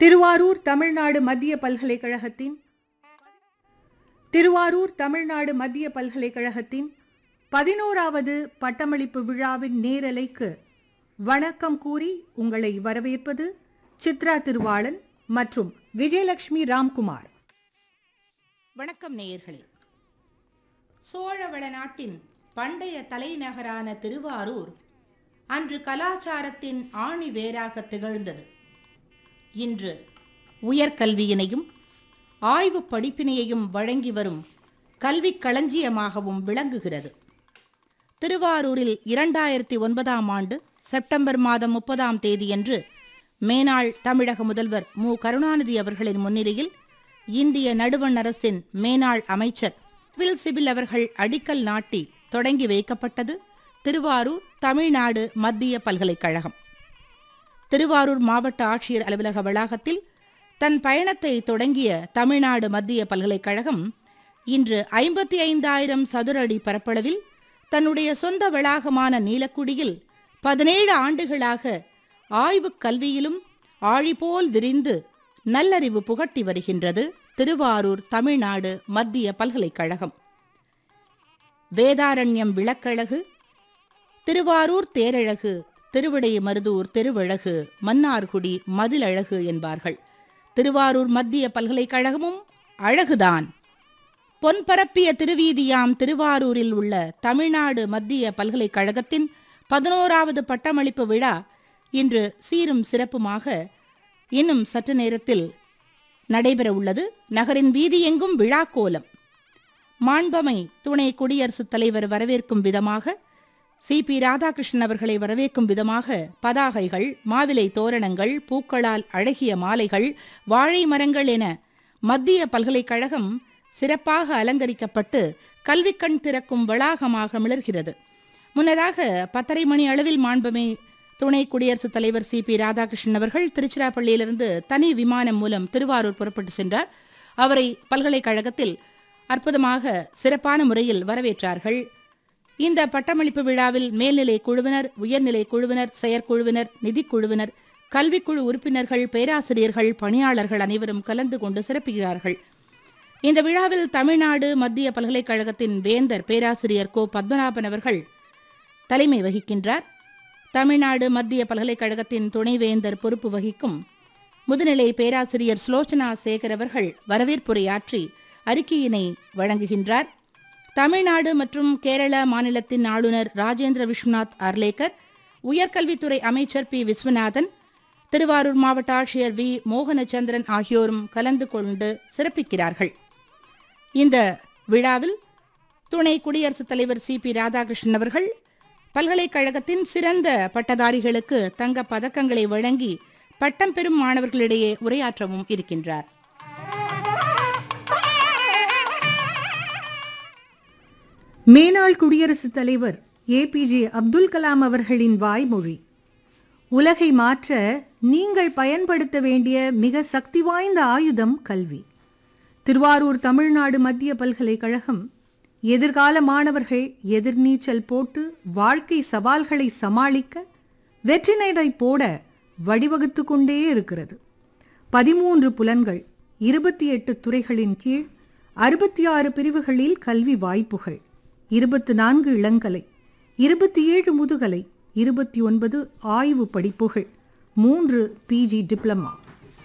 திருவாரூர் தமிழ்நாடு மத்திய பல்கலைக்கழகத்தின் திருவாரூர் தமிழ்நாடு மத்திய பல்கலைக்கழகத்தின் பதினோராவது பட்டமளிப்பு விழாவின் நேரலைக்கு வணக்கம் கூறி உங்களை வரவேற்பது சித்ரா திருவாளன் மற்றும் விஜயலட்சுமி ராம்குமார் வணக்கம் நேயர்களே சோழவள நாட்டின் பண்டைய தலைநகரான திருவாரூர் அன்று கலாச்சாரத்தின் ஆணி வேராக திகழ்ந்தது இன்று உயர்கல்வியினையும் ஆய்வு படிப்பினையையும் வழங்கி வரும் கல்விக் களஞ்சியமாகவும் விளங்குகிறது திருவாரூரில் இரண்டாயிரத்தி ஒன்பதாம் ஆண்டு செப்டம்பர் மாதம் முப்பதாம் தேதியன்று மேனாள் தமிழக முதல்வர் மு கருணாநிதி அவர்களின் முன்னிலையில் இந்திய நடுவண் அரசின் மேனாள் அமைச்சர் வில் சிபில் அவர்கள் அடிக்கல் நாட்டி தொடங்கி வைக்கப்பட்டது திருவாரூர் தமிழ்நாடு மத்திய பல்கலைக்கழகம் திருவாரூர் மாவட்ட ஆட்சியர் அலுவலக வளாகத்தில் தன் பயணத்தை தொடங்கிய தமிழ்நாடு மத்திய பல்கலைக்கழகம் இன்று ஐம்பத்தி ஐந்தாயிரம் சதுர அடி பரப்பளவில் தன்னுடைய சொந்த வளாகமான நீலக்குடியில் பதினேழு ஆண்டுகளாக ஆய்வுக் கல்வியிலும் ஆழிபோல் விரிந்து நல்லறிவு புகட்டி வருகின்றது திருவாரூர் தமிழ்நாடு மத்திய பல்கலைக்கழகம் வேதாரண்யம் விளக்கழகு திருவாரூர் தேரழகு திருவிடை மருதூர் திருவழகு மன்னார்குடி மதிலழகு என்பார்கள் திருவாரூர் மத்திய பல்கலைக்கழகமும் அழகுதான் பொன்பரப்பிய திருவீதியாம் திருவாரூரில் உள்ள தமிழ்நாடு மத்திய பல்கலைக்கழகத்தின் பதினோராவது பட்டமளிப்பு விழா இன்று சீரும் சிறப்புமாக இன்னும் சற்று நேரத்தில் நடைபெற உள்ளது நகரின் வீதி எங்கும் விழாக்கோலம் மாண்பமை துணை குடியரசுத் தலைவர் வரவேற்கும் விதமாக சி பி ராதாகிருஷ்ணன் அவர்களை வரவேற்கும் விதமாக பதாகைகள் மாவிலை தோரணங்கள் பூக்களால் அழகிய மாலைகள் வாழை மரங்கள் என மத்திய பல்கலைக்கழகம் சிறப்பாக அலங்கரிக்கப்பட்டு கல்விக்கண் திறக்கும் வளாகமாக மிளர்கிறது முன்னதாக பத்தரை மணி அளவில் மாண்பமை துணை குடியரசுத் தலைவர் சி பி ராதாகிருஷ்ணன் அவர்கள் திருச்சிராப்பள்ளியிலிருந்து தனி விமானம் மூலம் திருவாரூர் புறப்பட்டு சென்றார் அவரை பல்கலைக்கழகத்தில் அற்புதமாக சிறப்பான முறையில் வரவேற்றார்கள் இந்த பட்டமளிப்பு விழாவில் மேல்நிலை குழுவினர் உயர்நிலை குழுவினர் செயற்குழுவினர் நிதிக்குழுவினர் கல்விக்குழு உறுப்பினர்கள் பேராசிரியர்கள் பணியாளர்கள் அனைவரும் கலந்து கொண்டு சிறப்புகிறார்கள் இந்த விழாவில் தமிழ்நாடு மத்திய பல்கலைக்கழகத்தின் வேந்தர் பேராசிரியர் கோ பத்மநாபன் அவர்கள் தலைமை வகிக்கின்றார் தமிழ்நாடு மத்திய பல்கலைக்கழகத்தின் துணைவேந்தர் பொறுப்பு வகிக்கும் முதுநிலை பேராசிரியர் ஸ்லோச்சனா சேகர் அவர்கள் வரவேற்புரையாற்றி அறிக்கையினை வழங்குகின்றார் தமிழ்நாடு மற்றும் கேரள மாநிலத்தின் ஆளுநர் ராஜேந்திர விஸ்வநாத் அர்லேக்கர் உயர்கல்வித்துறை அமைச்சர் பி விஸ்வநாதன் திருவாரூர் மாவட்ட ஆட்சியர் வி மோகனச்சந்திரன் ஆகியோரும் கலந்து கொண்டு சிறப்பிக்கிறார்கள் இந்த விழாவில் துணை குடியரசுத் தலைவர் சி பி ராதாகிருஷ்ணன் அவர்கள் பல்கலைக்கழகத்தின் சிறந்த பட்டதாரிகளுக்கு தங்க பதக்கங்களை வழங்கி பட்டம் பெறும் மாணவர்களிடையே உரையாற்றவும் இருக்கின்றார் மேனாள் குடியரசுத் தலைவர் ஏபிஜே அப்துல் கலாம் அவர்களின் வாய்மொழி உலகை மாற்ற நீங்கள் பயன்படுத்த வேண்டிய மிக சக்தி வாய்ந்த ஆயுதம் கல்வி திருவாரூர் தமிழ்நாடு மத்திய பல்கலைக்கழகம் எதிர்கால மாணவர்கள் எதிர்நீச்சல் போட்டு வாழ்க்கை சவால்களை சமாளிக்க வெற்றி நடை போட வழிவகுத்து கொண்டே இருக்கிறது பதிமூன்று புலன்கள் இருபத்தி எட்டு துறைகளின் கீழ் அறுபத்தி ஆறு பிரிவுகளில் கல்வி வாய்ப்புகள் இருபத்து நான்கு இளங்கலை இருபத்தி ஏழு முதுகலை இருபத்தி ஒன்பது ஆய்வு படிப்புகள் மூன்று பிஜி டிப்ளமா